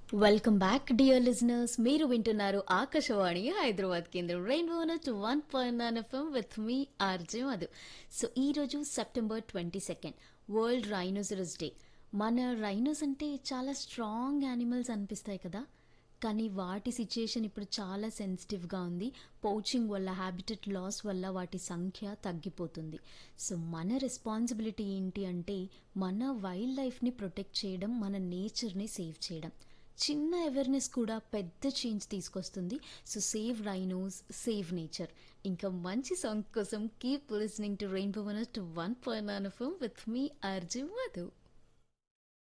welcome back dear listeners మీరు వింటున్నారు ఆకాశవాణి హైదరాబాద్ కేంద్రం rainbow two one point nine FM with me RJ Madhu so ఈరోజు September twenty second world rhinoceros day మన rhinos అంటే చాలా స్ట్రాంగ్ యానిమల్స్ అనిపిస్తాయి కదా కానీ వాటి సిచ్యుయేషన్ ఇప్పుడు చాలా సెన్సిటివ్గా ఉంది పౌచింగ్ వల్ల హ్యాబిటెట్ లాస్ వల్ల వాటి సంఖ్య తగ్గిపోతుంది సో మన రెస్పాన్సిబిలిటీ ఏంటి అంటే మన వైల్డ్ లైఫ్ని ప్రొటెక్ట్ చేయడం మన నేచర్ని సేవ్ చేయడం చిన్న అవేర్నెస్ కూడా పెద్ద చేంజ్ తీసుకొస్తుంది so save rhinos save nature ఇంకా మంచి సాంగ్ కోసం keep listening to rainbow one two one point nine FM with me RJ Madhu